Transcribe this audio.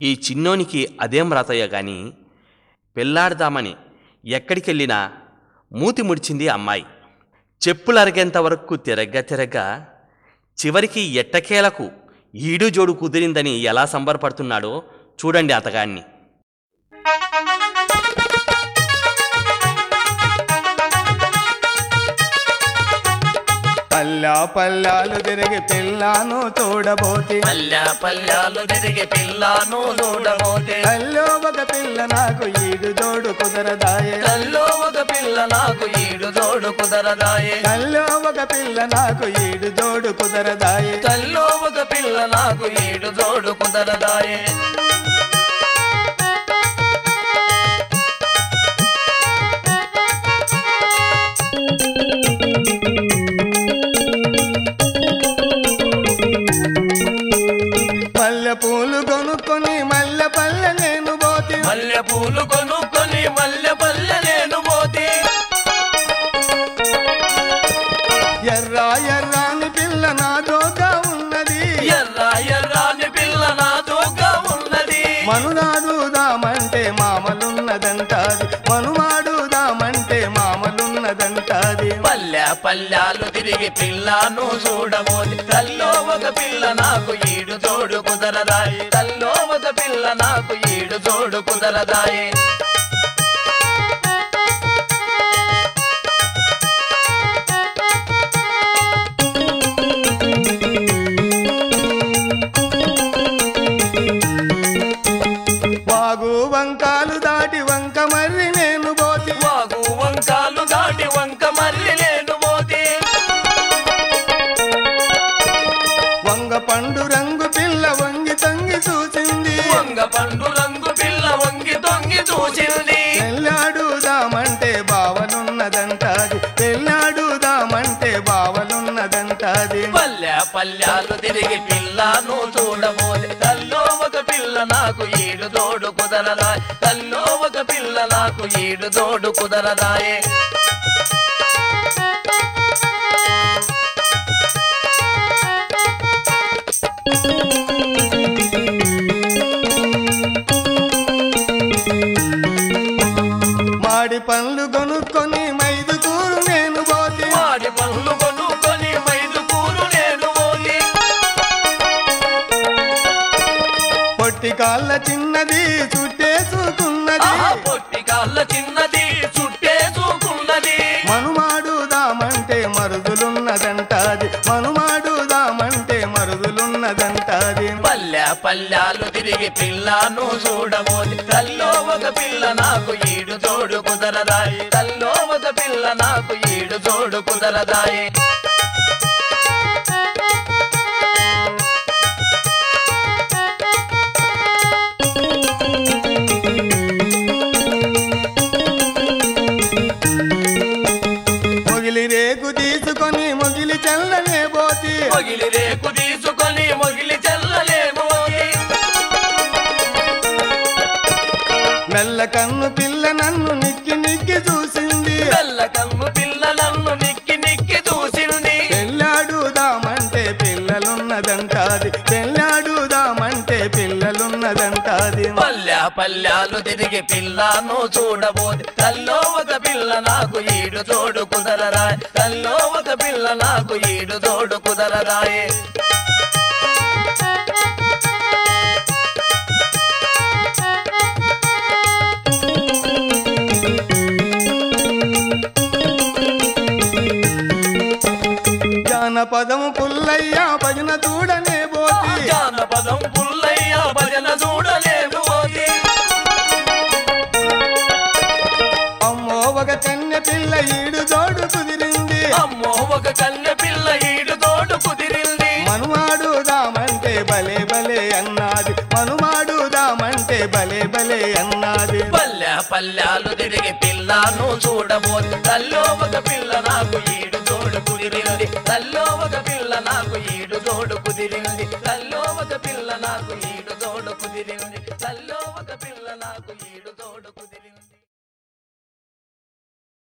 ఈ చిన్నోనికి అదేం రాతయ్య గాని పెళ్ళాడదామని ఎక్కడికెళ్ళినా మూతి ముడిచింది అమ్మాయి చెప్పులు అరిగేంత వరకు తిరగ్గా తిరగ్గా చివరికి ఎట్టకేలకు ఈడు జోడు కుదిరిందని ఎలా సంబరపడుతున్నాడో చూడండి అతగాన్ని పల్లా పల్లాలు తిరిగి పిల్లాను చూడబోతి పల్లె పల్లెలు తిరిగి పిల్లను చూడబోతే అల్లో ఒక పిల్ల నాకు ఈడు జోడు కుదరదాయే తల్లో ఒక పిల్ల నాకు ఈడు తోడు కుదరదాయే అల్లో ఒక పిల్ల నాకు ఈడు జోడు కుదరదాయే తల్లో ఒక పిల్ల నాకు ఈడు తోడు కుదరదాయే మల్లె పూలు కొనుక్కొని మల్లె పల్లె నేను పోతి మల్లె పూలు కొనుక్కొని మల్లె పల్లె నేను పోతే ఎర్ర ఎర్రాని పిల్ల నా జోగా ఉన్నది ఎర్ర ఎర్రాని పిల్ల నా తోగా ఉన్నది మనునాడుదామంటే మామలున్నదంటాది మనుమాడుదామంటే మామలున్నదంటాది పల్లె పల్లెలు తిరిగి పిల్లను చూడబోతే తల్లో ఒక పిల్ల నాకు ఈడు తోడు కుదరదాయి తల్లో ఒక పిల్ల నాకు ఈడు తోడు కుదరదాయి వాగు వంకాలు దాటి వంక మర్రి నేను పోతి వాగు వంకాలు దాటి వంక మర్రి నేను పోతే వంగ పండు రంగు పిల్ల వంగి తొంగి చూసింది వంగ పండు రంగు పిల్ల వంగి తొంగి చూసింది పెళ్ళాడుదామంటే బావలున్నదంటాది పెళ్ళాడుదామంటే బావలున్నదంటాది పల్లె పల్లెలు తిరిగి పిల్లను చూడబోతే తల్లో ఒక పిల్ల నాకు ఈడు తోడు కుదరదాయి తల్లో ఒక పిల్ల నాకు ఈడు తోడు కుదరదాయే మాడి పండ్లు కొనుక్కొని మైదు కూరు నేను పోతి వాడి పనులు కొనుక్కొని మైదు కూరు నేను పోయి పొట్టి కాళ్ళ చిన్నది చుట్టేసుకున్నది ఆహా పొట్టి కాళ్ళ చిన్నది చుట్టేసుకున్నది మనుమాడుదామంటే మరుదులున్నదంటాది మనుమాడుదామంటే మరుదులున్నదంటాది పల్లె పల్లెలు తిరిగి పిల్లను చూడబోతే తల్లో ఒక పిల్ల నాకు ఈడు తోడు కుదరదాయి తల్లో ఒక పిల్ల నాకు ఈడు తోడు కుదరదాయి మొగిలి రేకు తీసుకొని మొగిలి చల్లనే పోతి మొగిలి రేకు తీసుకొని మొగిలి చెల్లలేను మెల్ల కన్ను పిల్ల నన్ను నిక్కి నిక్కి చూసింది తెల్ల కన్ను పిల్లలను నిక్కి నిక్కి చూసింది పెళ్ళాడుదామంటే పిల్లలున్నదంటాది పెళ్ళాడుదామంటే పిల్లలున్నదంటాది పల్లె పల్లెలు తిరిగి పిల్లను చూడబోతే తల్లో ఒక పిల్ల నాకు ఈడు తోడు కుదరరాయ్ తల్లో ఒక పిల్ల నాకు ఈడు తోడు కుదరరాయే జానపదము పుల్లయ్య భజన చూడనే పోతి జానపదం పుల్లయ్య భజన చూడలేను పోతే అమ్మో ఒక కన్నె పిల్ల ఈడు జోడు కుదిరింది అమ్మో ఒక కన్నె పిల్ల ఈడు తోడు కుదిరింది మనుమాడుదామంటే భలే భలే అన్నాది మనుమాడుదామంటే భలే భలే అన్నాది పల్లె పల్లెలు తిరిగి పిల్లను చూడబోతే తల్లో ఒక పిల్ల నాకు ఈడు తోడు కుదిరింది తల్లో ఒక